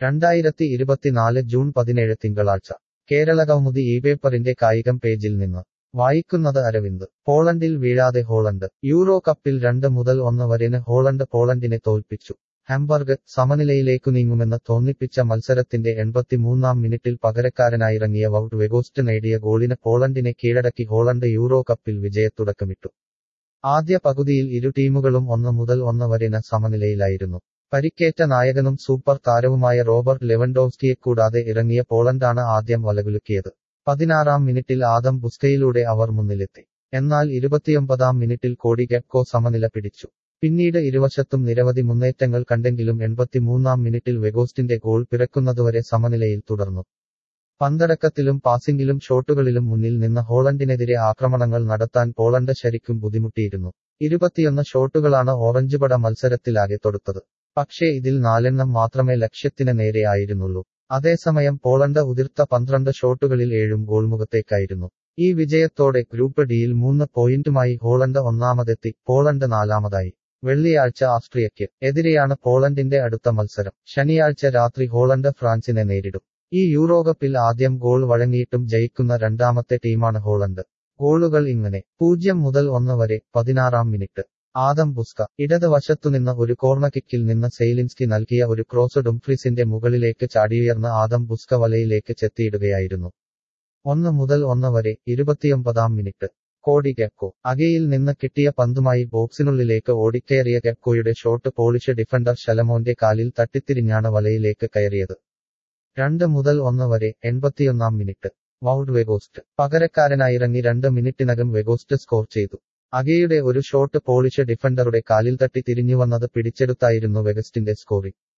രണ്ടായിരത്തി ഇരുപത്തിനാല് ജൂൺ പതിനേഴ് തിങ്കളാഴ്ച കേരളകൗമുദി ഈ പേപ്പറിന്റെ കായികം പേജിൽ നിന്ന് വായിക്കുന്നത് അരവിന്ദ് പോളണ്ടിൽ വീഴാതെ ഹോളണ്ട് യൂറോ കപ്പിൽ രണ്ട് മുതൽ ഒന്ന് വരെന് ഹോളണ്ട് പോളണ്ടിനെ തോൽപ്പിച്ചു ഹാംബർഗ് സമനിലയിലേക്കു നീങ്ങുമെന്ന് തോന്നിപ്പിച്ച മത്സരത്തിന്റെ എൺപത്തിമൂന്നാം മിനിറ്റിൽ പകരക്കാരനായിറങ്ങിയ വൗട്ട് വെഗോസ്റ്റ് നേടിയ ഗോളിന് പോളണ്ടിനെ കീഴടക്കി ഹോളണ്ട് യൂറോ കപ്പിൽ വിജയത്തുടക്കമിട്ടു ആദ്യ പകുതിയിൽ ഇരു ടീമുകളും ഒന്ന് മുതൽ ഒന്ന് വരെന സമനിലയിലായിരുന്നു പരിക്കേറ്റ നായകനും സൂപ്പർ താരവുമായ റോബർട്ട് ലെവൻഡോവ്സ്കിയെ കൂടാതെ ഇറങ്ങിയ പോളണ്ടാണ് ആദ്യം വലകുലുക്കിയത് പതിനാറാം മിനിറ്റിൽ ആദം ബുസ്കയിലൂടെ അവർ മുന്നിലെത്തി എന്നാൽ ഇരുപത്തിയൊമ്പതാം മിനിറ്റിൽ കോടി ഗെപ്കോ സമനില പിടിച്ചു പിന്നീട് ഇരുവശത്തും നിരവധി മുന്നേറ്റങ്ങൾ കണ്ടെങ്കിലും എൺപത്തിമൂന്നാം മിനിറ്റിൽ വെഗോസ്റ്റിന്റെ ഗോൾ പിറക്കുന്നതുവരെ സമനിലയിൽ തുടർന്നു പന്തടക്കത്തിലും പാസിംഗിലും ഷോട്ടുകളിലും മുന്നിൽ നിന്ന് ഹോളണ്ടിനെതിരെ ആക്രമണങ്ങൾ നടത്താൻ പോളണ്ട് ശരിക്കും ബുദ്ധിമുട്ടിയിരുന്നു ഇരുപത്തിയൊന്ന് ഷോട്ടുകളാണ് ഓറഞ്ചുപട മത്സരത്തിലാകെ തൊടുത്തത് പക്ഷേ ഇതിൽ നാലെണ്ണം മാത്രമേ ലക്ഷ്യത്തിന് നേരെ ആയിരുന്നുള്ളൂ അതേസമയം പോളണ്ട് ഉതിർത്ത പന്ത്രണ്ട് ഷോട്ടുകളിൽ ഏഴും ഗോൾമുഖത്തേക്കായിരുന്നു ഈ വിജയത്തോടെ ഗ്രൂപ്പ് ഡിയിൽ മൂന്ന് പോയിന്റുമായി ഹോളണ്ട് ഒന്നാമതെത്തി പോളണ്ട് നാലാമതായി വെള്ളിയാഴ്ച ആസ്ട്രിയയ്ക്ക് എതിരെയാണ് പോളണ്ടിന്റെ അടുത്ത മത്സരം ശനിയാഴ്ച രാത്രി ഹോളണ്ട് ഫ്രാൻസിനെ നേരിടും ഈ യൂറോകപ്പിൽ ആദ്യം ഗോൾ വഴങ്ങിയിട്ടും ജയിക്കുന്ന രണ്ടാമത്തെ ടീമാണ് ഹോളണ്ട് ഗോളുകൾ ഇങ്ങനെ പൂജ്യം മുതൽ ഒന്ന് വരെ പതിനാറാം മിനിറ്റ് ആദം ബുസ്ക ഇടതുവശത്തുനിന്ന് ഒരു കോർണർ കിക്കിൽ നിന്ന് സെയിലിൻസ്കി നൽകിയ ഒരു ക്രോസ് ഡുംഫ്രീസിന്റെ മുകളിലേക്ക് ചാടിയുയർന്ന ആദം ബുസ്ക വലയിലേക്ക് ചെത്തിയിടുകയായിരുന്നു ഒന്ന് മുതൽ ഒന്ന് വരെ ഇരുപത്തിയൊമ്പതാം മിനിറ്റ് കോടി ഗെക്കോ അകയിൽ നിന്ന് കിട്ടിയ പന്തുമായി ബോക്സിനുള്ളിലേക്ക് ഓടിക്കയറിയ ഗെക്കോയുടെ ഷോട്ട് പോളിഷ് ഡിഫൻഡർ ശലമോന്റെ കാലിൽ തട്ടിത്തിരിഞ്ഞാണ് വലയിലേക്ക് കയറിയത് രണ്ട് മുതൽ ഒന്ന് വരെ എൺപത്തിയൊന്നാം മിനിറ്റ് വൗഡ് വെഗോസ്റ്റ് പകരക്കാരനായിറങ്ങി രണ്ട് മിനിറ്റിനകം വെഗോസ്റ്റ് സ്കോർ ചെയ്തു അഗയുടെ ഒരു ഷോട്ട് പോളിഷ് ഡിഫൻഡറുടെ കാലിൽ തട്ടി തിരിഞ്ഞുവന്നത് പിടിച്ചെടുത്തായിരുന്നു വെഗസ്റ്റിന്റെ സ്കോറിംഗ്